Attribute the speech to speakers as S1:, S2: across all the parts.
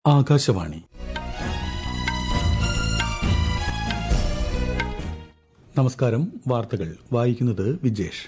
S1: ആകാശവാണി നമസ്കാരം വാർത്തകൾ വായിക്കുന്നത് വിജേഷ്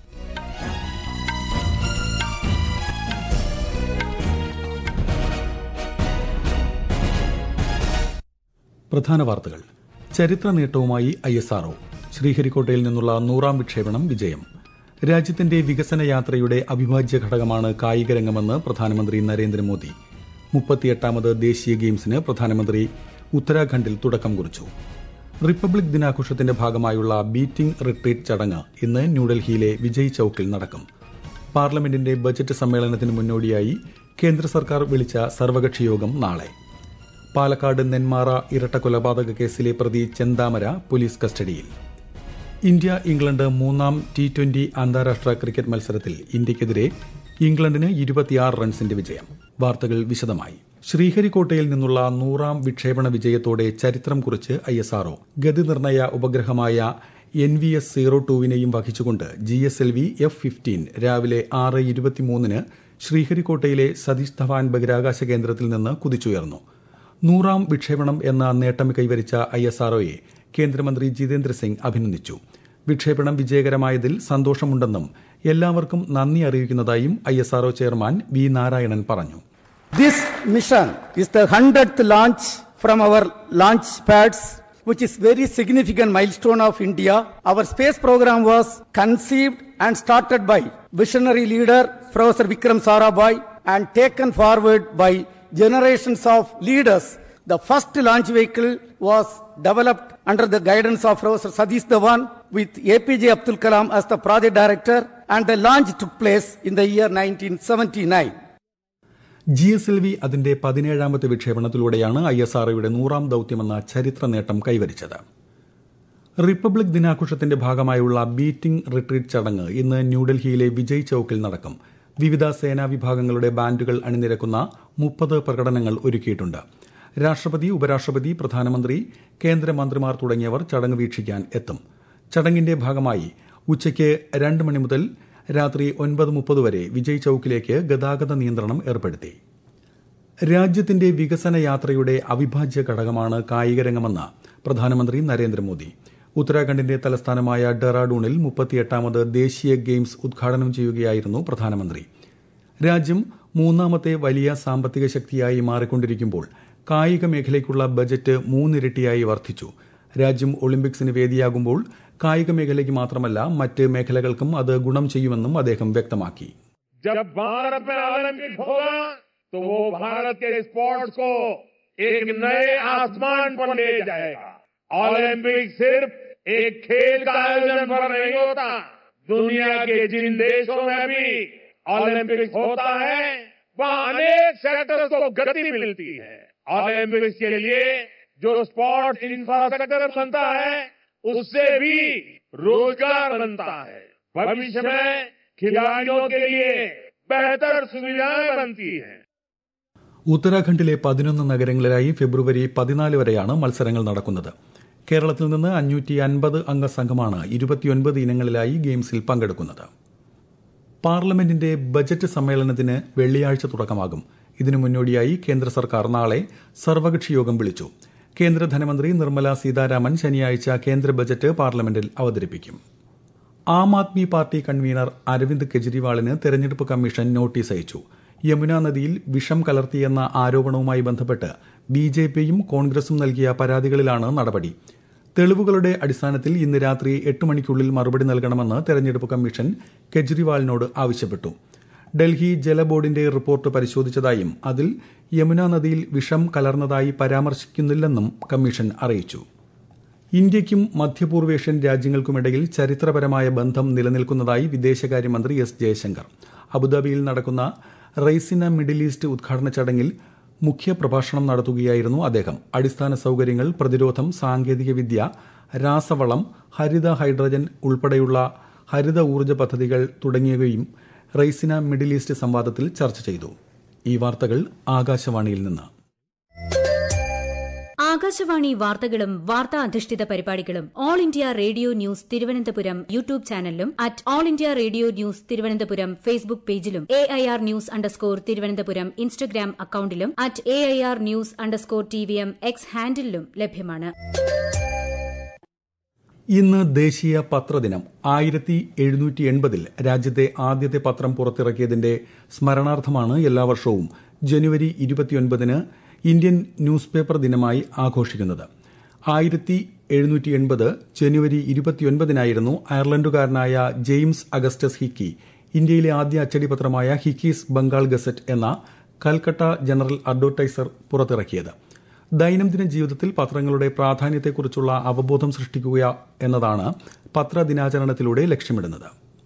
S1: പ്രധാന വാർത്തകൾ ചരിത്ര നേട്ടവുമായി ഐ എസ് ആർഒ ശ്രീഹരിക്കോട്ടയിൽ നിന്നുള്ള നൂറാം വിക്ഷേപണം വിജയം രാജ്യത്തിന്റെ വികസന യാത്രയുടെ അവിഭാജ്യ ഘടകമാണ് കായിക രംഗമെന്ന് പ്രധാനമന്ത്രി നരേന്ദ്രമോദി മുപ്പത്തിയെട്ടാമത് ദേശീയ ഗെയിംസിന് പ്രധാനമന്ത്രി ഉത്തരാഖണ്ഡിൽ തുടക്കം കുറിച്ചു റിപ്പബ്ലിക് ദിനാഘോഷത്തിന്റെ ഭാഗമായുള്ള ബീറ്റിംഗ് റിട്രീറ്റ് ചടങ്ങ് ഇന്ന് ന്യൂഡൽഹിയിലെ വിജയ് ചൌക്കിൽ നടക്കും പാർലമെന്റിന്റെ ബജറ്റ് സമ്മേളനത്തിന് മുന്നോടിയായി കേന്ദ്ര സർക്കാർ വിളിച്ച സർവകക്ഷി യോഗം നാളെ പാലക്കാട് നെന്മാറ ഇരട്ട കൊലപാതക കേസിലെ പ്രതി ചെന്താമര പോലീസ് കസ്റ്റഡിയിൽ ഇന്ത്യ ഇംഗ്ലണ്ട് മൂന്നാം ടി ട്വന്റി അന്താരാഷ്ട്ര ക്രിക്കറ്റ് മത്സരത്തിൽ ഇന്ത്യയ്ക്കെതിരെ ഇംഗ്ലണ്ടിന് ഇരുപത്തിയാറ് റൺസിന്റെ വിജയം വാർത്തകൾ വിശദമായി ശ്രീഹരിക്കോട്ടയിൽ നിന്നുള്ള നൂറാം വിക്ഷേപണ വിജയത്തോടെ ചരിത്രം കുറിച്ച് ഐ എസ് ആർഒ ഗതി നിർണയ ഉപഗ്രഹമായ എൻ വി എസ് സീറോ ടൂവിനെയും വഹിച്ചുകൊണ്ട് G S L V F fifteen രാവിലെ ആറ് ഇരുപത്തിമൂന്നിന് ശ്രീഹരിക്കോട്ടയിലെ സതീഷ് ധവാൻ ബഹിരാകാശ കേന്ദ്രത്തിൽ നിന്ന് കുതിച്ചുയർന്നു നൂറാം വിക്ഷേപണം എന്ന നേട്ടം കൈവരിച്ച ഐ എസ് ആർഒയെ കേന്ദ്രമന്ത്രി ജിതേന്ദ്ര സിംഗ് അഭിനന്ദിച്ചു വിക്ഷേപണം വിജയകരമായതിൽ സന്തോഷമുണ്ടെന്നും എല്ലാവർക്കും നന്ദി അറിയിക്കുന്നതായും I S RO chairman V Narayanan പറഞ്ഞു
S2: This mission is the 100th launch from our launch pads, which is very significant milestone of India. Our space program was conceived and started by visionary leader Professor Vikram Sarabhai and taken forward by generations of leaders. The first launch vehicle was developed under the guidance of Professor Sadish Dhawan with APJ Abdul Kalam as the project director and the launch took place in the year 1979.
S1: G S L V അതിന്റെ പതിനേഴാമത്തെ വിക്ഷേപണത്തിലൂടെയാണ് I S ആർഒയുടെ നൂറാം ദൌത്യമെന്ന ചരിത്ര നേട്ടം കൈവരിച്ചത് republic ദിനാഘോഷത്തിന്റെ ഭാഗമായുള്ള beating retreat ചടങ്ങ് ഇന്ന് ന്യൂഡൽഹിയിലെ വിജയ് ചൌക്കിൽ നടക്കും വിവിധ സേനാ വിഭാഗങ്ങളുടെ ബാൻഡുകൾ അണിനിരക്കുന്ന മുപ്പത് പ്രകടനങ്ങൾ ഒരുക്കിയിട്ടുണ്ട് രാഷ്ട്രപതി ഉപരാഷ്ട്രപതി പ്രധാനമന്ത്രി കേന്ദ്രമന്ത്രിമാർ തുടങ്ങിയവർ ചടങ്ങ് വീക്ഷിക്കാൻ എത്തും ചടങ്ങിന്റെ ഭാഗമായി ഉച്ചയ്ക്ക് രണ്ട് മണി മുതൽ രാത്രി ഒൻപത് മുപ്പത് വരെ വിജയ് ചൌക്കിലേക്ക് ഗതാഗത നിയന്ത്രണം ഏർപ്പെടുത്തി രാജ്യത്തിന്റെ വികസന യാത്രയുടെ അവിഭാജ്യ ഘടകമാണ് കായികരംഗമെന്ന് പ്രധാനമന്ത്രി നരേന്ദ്രമോദി ഉത്തരാഖണ്ഡിന്റെ തലസ്ഥാനമായ ഡെറാഡൂണിൽ മുപ്പത്തിയെട്ടാമത് ദേശീയ ഗെയിംസ് ഉദ്ഘാടനം ചെയ്യുകയായിരുന്നു പ്രധാനമന്ത്രി രാജ്യം മൂന്നാമത്തെ വലിയ സാമ്പത്തിക ശക്തിയായി മാറിക്കൊണ്ടിരിക്കുമ്പോൾ കായിക മേഖലയ്ക്കുള്ള ബജറ്റ് മൂന്നിരട്ടിയായി വർദ്ധിച്ചു രാജ്യം ഒളിമ്പിക്സിന് വേദിയാകുമ്പോൾ കായിക മേഖലയ്ക്ക് മാത്രമല്ല മറ്റ് മേഖലകൾക്കും അത് ഗുണം ചെയ്യുമെന്നും അദ്ദേഹം വ്യക്തമാക്കി
S3: जब भारत में ओलंपिक होगा तो वो भारत के स्पोर्ट्स को एक नए आसमान पर ले जाएगा ओलंपिक सिर्फ एक खेल का आयोजन पर नहीं होता दुनिया के जिन देशों में भी ओलंपिक्स होता है वहाँ अनेक सेक्टर्स को गति मिलती है ओलंपिक्स के लिए जो स्पोर्ट्स इंफ्रास्ट्रक्चर बनता है उससे भी रोजगार बनता है भविष्य में खिलाड़ियों के लिए बेहतर सुविधाएं बनती हैं
S1: ഉത്തരാഖണ്ഡിലെ പതിനൊന്ന് നഗരങ്ങളിലായി ഫെബ്രുവരി പതിനാല് വരെയാണ് മത്സരങ്ങൾ നടക്കുന്നത് കേരളത്തിൽ നിന്ന് അഞ്ഞൂറ്റി അൻപത് അംഗ സംഘമാണ് ഇരുപത്തിയൊൻപത് ഇനങ്ങളിലായി ഗെയിംസിൽ പങ്കെടുക്കുന്നത് പാർലമെന്റിന്റെ ബജറ്റ് സമ്മേളനത്തിന് വെള്ളിയാഴ്ച തുടക്കമാകും ഇതിനു മുന്നോടിയായി കേന്ദ്ര സർക്കാർ നാളെ സർവകക്ഷി യോഗം വിളിച്ചു കേന്ദ്ര ധനമന്ത്രി നിർമ്മല സീതാരാമൻ ശനിയാഴ്ച കേന്ദ്ര ബജറ്റ് പാർലമെന്റിൽ അവതരിപ്പിക്കും ആം ആദ്മി പാർട്ടി കൺവീനർ അരവിന്ദ് കെജ്രിവാളിന് തെരഞ്ഞെടുപ്പ് കമ്മീഷൻ നോട്ടീസ് അയച്ചു യമുന നദിയിൽ വിഷം കലർത്തിയെന്ന ആരോപണവുമായി ബന്ധപ്പെട്ട് ബി ജെ പിയും കോൺഗ്രസും നൽകിയ പരാതികളിലാണ് നടപടി തെളിവുകളുടെ അടിസ്ഥാനത്തിൽ ഇന്ന് രാത്രി എട്ട് മണിക്കുള്ളിൽ മറുപടി നൽകണമെന്ന് തെരഞ്ഞെടുപ്പ് കമ്മീഷൻ കെജ്രിവാളിനോട് ആവശ്യപ്പെട്ടു ഡൽഹി ജലബോർഡിന്റെ റിപ്പോർട്ട് പരിശോധിച്ചതായും അതിൽ യമുന നദിയിൽ വിഷം കലർന്നതായി പരാമർശിക്കുന്നില്ലെന്നും കമ്മീഷൻ അറിയിച്ചു ഇന്ത്യയ്ക്കും മധ്യപൂർവേഷ്യൻ രാജ്യങ്ങൾക്കുമിടയിൽ ചരിത്രപരമായ ബന്ധം നിലനിൽക്കുന്നതായി വിദേശകാര്യമന്ത്രി എസ് ജയശങ്കർ അബുദാബിയിൽ നടക്കുന്ന റൈസിന മിഡിൽ ഈസ്റ്റ് ഉദ്ഘാടന ചടങ്ങിൽ മുഖ്യപ്രഭാഷണം നടത്തുകയായിരുന്നു അദ്ദേഹം അടിസ്ഥാന സൌകര്യങ്ങൾ പ്രതിരോധം സാങ്കേതികവിദ്യ രാസവളം ഹരിത ഹൈഡ്രജൻ ഉൾപ്പെടെയുള്ള ഹരിത ഊർജ്ജ പദ്ധതികൾ തുടങ്ങിയവയും റൈസിന മിഡിൽ ഈസ്റ്റ് സംവാദത്തിൽ ചർച്ച ചെയ്തു ഈ വാർത്തകൾ ആകാശവാണിയിൽ നിന്ന്
S4: ആകാശവാണി വാർത്തകളും വാർത്താ അധിഷ്ഠിത പരിപാടികളും All India Radio news Thiruvananthapuram YouTube ചാനലിലും at All India Radio news Thiruvananthapuram Facebook പേജിലും A I R news underscore Thiruvananthapuram Instagram അക്കൌണ്ടിലും at A I R news underscore T V M X ഹാൻഡിലും ലഭ്യമാണ്
S1: ഇന്ന് ദേശീയ പത്രദിനം ആയിരത്തി എഴുന്നൂറ്റി എൺപതിൽ രാജ്യത്തെ ആദ്യത്തെ പത്രം പുറത്തിറക്കിയതിന്റെ സ്മരണാർത്ഥമാണ് എല്ലാ വർഷവും ജനുവരി ഇരുപത്തിയൊൻപതിന് ഇന്ത്യൻ ന്യൂസ് പേപ്പർ ദിനമായി ആഘോഷിക്കുന്നത് ആയിരത്തി എഴുന്നൂറ്റി എൺപത് ജനുവരി ഇരുപത്തിയൊൻപതിനായിരുന്നു അയർലൻഡുകാരനായ ജെയിംസ് അഗസ്റ്റസ് ഹിക്കി ഇന്ത്യയിലെ ആദ്യ അച്ചടി പത്രമായ ഹിക്കീസ് ബംഗാൾ ഗസറ്റ് എന്ന കൽക്കട്ട ജനറൽ അഡ്വർടൈസർ പുറത്തിറക്കിയത് ദൈനംദിന ജീവിതത്തിൽ പത്രങ്ങളുടെ പ്രാധാന്യത്തെക്കുറിച്ചുള്ള അവബോധം സൃഷ്ടിക്കുക എന്നതാണ് പത്രദിനാചരണത്തിലൂടെ ലക്ഷ്യമിടുന്നത്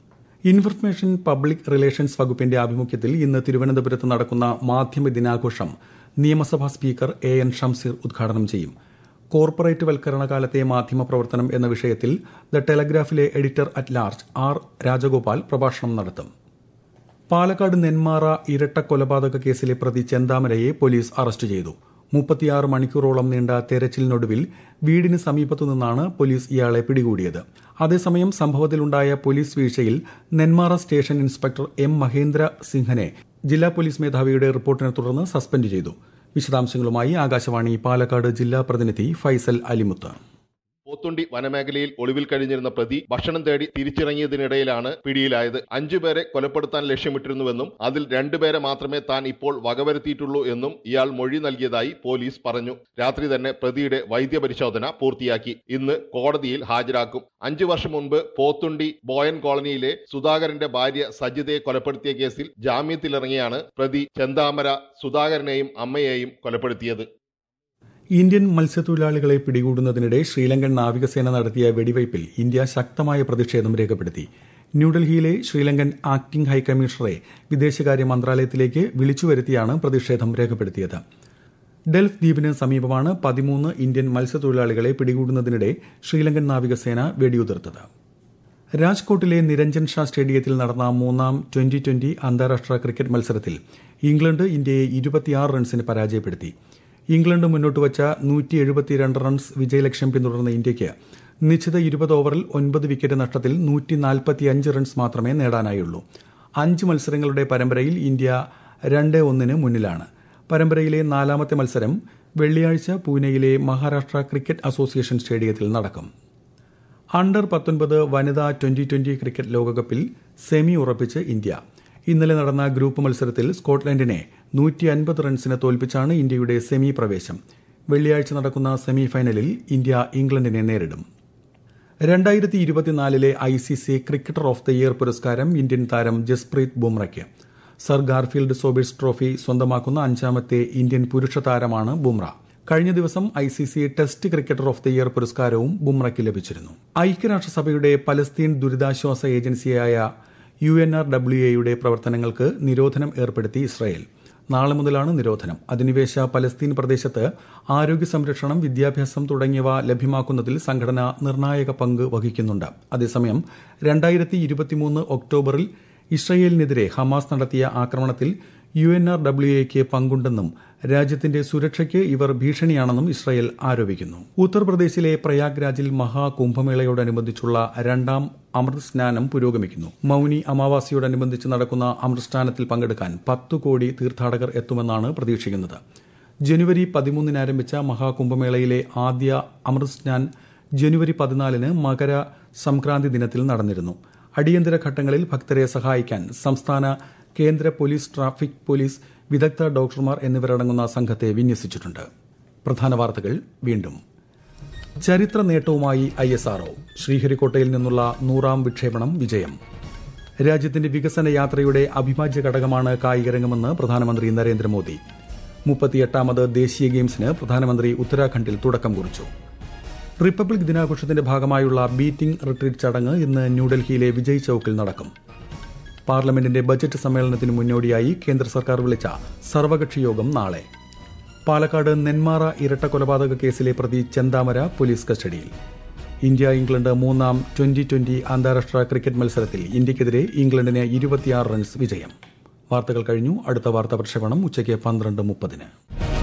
S1: ഇൻഫർമേഷൻ പബ്ലിക് റിലേഷൻസ് വകുപ്പിന്റെ ആഭിമുഖ്യത്തിൽ ഇന്ന് തിരുവനന്തപുരത്ത് നടക്കുന്ന മാധ്യമ ദിനാഘോഷം നിയമസഭാ സ്പീക്കർ എ എൻ ഷംസീർ ഉദ്ഘാടനം ചെയ്യും കോർപ്പറേറ്റ് വൽക്കരണ കാലത്തെ മാധ്യമ പ്രവർത്തനം എന്ന വിഷയത്തിൽ ദ ടെലഗ്രാഫിലെ editor at large R Rajagopal പ്രഭാഷണം നടത്തും പാലക്കാട് നെന്മാറ ഇരട്ട കൊലപാതക കേസിലെ പ്രതി ചെന്താമരയെ പോലീസ് അറസ്റ്റ് ചെയ്തു മുപ്പത്തിയാറ് മണിക്കൂറോളം നീണ്ട തെരച്ചിലിനൊടുവിൽ വീടിന് സമീപത്തു നിന്നാണ് പോലീസ് ഇയാളെ പിടികൂടിയത് അതേസമയം സംഭവത്തിലുണ്ടായ പോലീസ് വീഴ്ചയിൽ Nenmara station inspector M Mahendra സിംഹനെ ജില്ലാ പോലീസ് മേധാവിയുടെ റിപ്പോർട്ടിനെ തുടർന്ന് സസ്പെൻഡ് ചെയ്തു വിശദാംശങ്ങളുമായി ആകാശവാണി പാലക്കാട് ജില്ലാ പ്രതിനിധി ഫൈസൽ അലിമുത്ത്
S5: പോത്തുണ്ടി വനമേഖലയിൽ ഒളിവിൽ കഴിഞ്ഞിരുന്ന പ്രതി ഭക്ഷണം തേടി തിരിച്ചിറങ്ങിയതിനിടയിലാണ് പിടിയിലായത് അഞ്ചുപേരെ കൊലപ്പെടുത്താൻ ലക്ഷ്യമിട്ടിരുന്നുവെന്നും അതിൽ രണ്ടുപേരെ മാത്രമേ താൻ ഇപ്പോൾ വകവരുത്തിയിട്ടുള്ളൂ എന്നും ഇയാൾ മൊഴി നൽകിയതായി പോലീസ് പറഞ്ഞു രാത്രി തന്നെ പ്രതിയുടെ വൈദ്യപരിശോധന പൂർത്തിയാക്കി ഇന്ന് കോടതിയിൽ ഹാജരാക്കും അഞ്ചു വർഷം മുൻപ് പോത്തുണ്ടി ബോയൻ കോളനിയിലെ സുധാകരന്റെ ഭാര്യ സജിതയെ കൊലപ്പെടുത്തിയ കേസിൽ ജാമ്യത്തിലിറങ്ങിയാണ് പ്രതി ചെന്താമര സുധാകരനെയും അമ്മയെയും കൊലപ്പെടുത്തിയത്
S1: ഇന്ത്യൻ മത്സ്യത്തൊഴിലാളികളെ പിടികൂടുന്നതിനിടെ ശ്രീലങ്കൻ നാവികസേന നടത്തിയ വെടിവയ്പിൽ ഇന്ത്യ ശക്തമായ പ്രതിഷേധം രേഖപ്പെടുത്തി ന്യൂഡൽഹിയിലെ ശ്രീലങ്കൻ ആക്ടിംഗ് ഹൈക്കമ്മീഷണറെ വിദേശകാര്യ മന്ത്രാലയത്തിലേക്ക് വിളിച്ചുവരുത്തിയാണ് പ്രതിഷേധം രേഖപ്പെടുത്തിയത് ഡെൽഫ് ദ്വീപിന് സമീപമാണ് പതിമൂന്ന് ഇന്ത്യൻ മത്സ്യത്തൊഴിലാളികളെ പിടികൂടുന്നതിനിടെ ശ്രീലങ്കൻ നാവികസേന വെടിയുതിർത്തത് രാജ്കോട്ടിലെ നിരഞ്ജൻ ഷാ സ്റ്റേഡിയത്തിൽ നടന്ന മൂന്നാം ട്വന്റി ട്വന്റി അന്താരാഷ്ട്ര ക്രിക്കറ്റ് മത്സരത്തിൽ ഇംഗ്ലണ്ട് ഇന്ത്യയെ ഇരുപത്തിയാറ് റൺസിന് പരാജയപ്പെടുത്തി ഇംഗ്ലണ്ട് മുന്നോട്ട് വച്ച നൂറ്റി എഴുപത്തിരണ്ട് റൺസ് വിജയലക്ഷ്യം പിന്തുടർന്ന ഇന്ത്യയ്ക്ക് നിശ്ചിത ഇരുപത് ഓവറിൽ ഒൻപത് വിക്കറ്റ് നഷ്ടത്തിൽ നൂറ്റി നാൽപ്പത്തിയഞ്ച് റൺസ് മാത്രമേ നേടാനായുള്ളൂ അഞ്ച് മത്സരങ്ങളുടെ പരമ്പരയിൽ ഇന്ത്യ രണ്ട് ഒന്നിന് മുന്നിലാണ് പരമ്പരയിലെ നാലാമത്തെ മത്സരം വെള്ളിയാഴ്ച പൂനെയിലെ മഹാരാഷ്ട്ര ക്രിക്കറ്റ് അസോസിയേഷൻ സ്റ്റേഡിയത്തിൽ നടക്കും അണ്ടർ പത്തൊൻപത് വനിതാ ട്വന്റി ട്വന്റി ക്രിക്കറ്റ് ലോകകപ്പിൽ സെമി ഉറപ്പിച്ച് ഇന്ത്യ ഇന്നലെ നടന്ന ഗ്രൂപ്പ് മത്സരത്തിൽ സ്കോട്ട്ലൻഡിനെ നൂറ്റി അൻപത് റൺസിന് തോൽപ്പിച്ചാണ് ഇന്ത്യയുടെ സെമി പ്രവേശം വെള്ളിയാഴ്ച നടക്കുന്ന സെമി ഫൈനലിൽ ഇന്ത്യ ഇംഗ്ലണ്ടിനെ നേരിടും രണ്ടായിരത്തി ഇരുപത്തിനാലിലെ I C C cricketer of the year പുരസ്കാരം ഇന്ത്യൻ താരം ജസ്പ്രീത് ബുംറയ്ക്ക് സർ ഗാർഫീൽഡ് സോബേഴ്സ് ട്രോഫി സ്വന്തമാക്കുന്ന അഞ്ചാമത്തെ ഇന്ത്യൻ പുരുഷ താരമാണ് ബുംറ കഴിഞ്ഞ ദിവസം I C C test cricketer of the year പുരസ്കാരവും ബുംറയ്ക്ക് ലഭിച്ചിരുന്നു ഐക്യരാഷ്ട്രസഭയുടെ പലസ്തീൻ ദുരിതാശ്വാസ ഏജൻസിയായ യു എൻ ആർ ഡബ്ല്യു എയുടെ പ്രവർത്തനങ്ങൾക്ക് നിരോധനം ഏർപ്പെടുത്തി ഇസ്രായേൽ നാളെ മുതലാണ് നിരോധനം അധിനിവേശ പലസ്തീൻ പ്രദേശത്ത് ആരോഗ്യ സംരക്ഷണം വിദ്യാഭ്യാസം തുടങ്ങിയവ ലഭ്യമാക്കുന്നതിൽ സംഘടന നിർണായക പങ്ക് വഹിക്കുന്നുണ്ട് അതേസമയം രണ്ടായിരത്തി ഇരുപത്തിമൂന്ന് ഒക്ടോബറിൽ ഇസ്രയേലിനെതിരെ ഹമാസ് നടത്തിയ ആക്രമണത്തിൽ യു എൻ ആർ ഡബ്ല്യു എക്ക് പങ്കുണ്ടെന്നും രാജ്യത്തിന്റെ സുരക്ഷയ്ക്ക് ഇവർ ഭീഷണിയാണെന്നും ഇസ്രായേൽ ആരോപിക്കുന്നു ഉത്തർപ്രദേശിലെ പ്രയാഗ്രാജിൽ മഹാകുംഭമേളയോടനുബന്ധിച്ചുള്ള രണ്ടാം അമൃത് സ്നാനം പുരോഗമിക്കുന്നു മൌനി അമാവാസിയോടനുബന്ധിച്ച് നടക്കുന്ന അമൃത് സ്നാനത്തിൽ പങ്കെടുക്കാൻ പത്തു കോടി തീർത്ഥാടകർ എത്തുമെന്നാണ് പ്രതീക്ഷിക്കുന്നത് ജനുവരി പതിമൂന്നിന് ആരംഭിച്ച മഹാകുംഭമേളയിലെ ആദ്യ അമൃത് സ്നാൻ ജനുവരി പതിനാലിന് മകര സംക്രാന്തി ദിനത്തിൽ നടന്നിരുന്നു അടിയന്തര ഘട്ടങ്ങളിൽ ഭക്തരെ സഹായിക്കാൻ സംസ്ഥാന കേന്ദ്ര പോലീസ് ട്രാഫിക് പോലീസ് വിദഗ്ധ ഡോക്ടർമാർ എന്നിവരടങ്ങുന്ന സംഘത്തെ വിന്യസിച്ചിട്ടുണ്ട് പ്രധാന വാർത്തകൾ വീണ്ടും ചരിത്ര നേട്ടവുമായി ഐ എസ് ആർഒ ശ്രീഹരിക്കോട്ടയിൽ നിന്നുള്ള നൂറാം വിക്ഷേപണം വിജയം രാജ്യത്തിന്റെ വികസന യാത്രയുടെ അവിഭാജ്യ ഘടകമാണ് കായികരംഗമെന്ന് പ്രധാനമന്ത്രി നരേന്ദ്രമോദി മുപ്പത്തിയെട്ടാമത് ദേശീയ ഗെയിംസിന് പ്രധാനമന്ത്രി ഉത്തരാഖണ്ഡിൽ തുടക്കം കുറിച്ചു റിപ്പബ്ലിക് ദിനാഘോഷത്തിന്റെ ഭാഗമായുള്ള ബീറ്റിംഗ് റിട്രീറ്റ് ചടങ്ങ് ഇന്ന് ന്യൂഡൽഹിയിലെ വിജയ് ചൌക്കിൽ നടക്കും പാർലമെന്റിന്റെ ബജറ്റ് സമ്മേളനത്തിന് മുന്നോടിയായി കേന്ദ്ര സർക്കാർ വിളിച്ച സർവകക്ഷി യോഗം നാളെ പാലക്കാട് നെന്മാറ ഇരട്ട കൊലപാതക കേസിലെ പ്രതി ചെന്താമര പോലീസ് കസ്റ്റഡിയിൽ ഇന്ത്യ ഇംഗ്ലണ്ട് മൂന്നാം ട്വന്റി ട്വന്റി അന്താരാഷ്ട്ര ക്രിക്കറ്റ് മത്സരത്തിൽ ഇന്ത്യക്കെതിരെ ഇംഗ്ലണ്ടിന് ഇരുപത്തിയാറ് റൺസ് വിജയം വാർത്തകൾ കഴിഞ്ഞു അടുത്ത വാർത്താ പ്രക്ഷേപണം ഉച്ചയ്ക്ക് പന്ത്രണ്ട് മുപ്പതിന്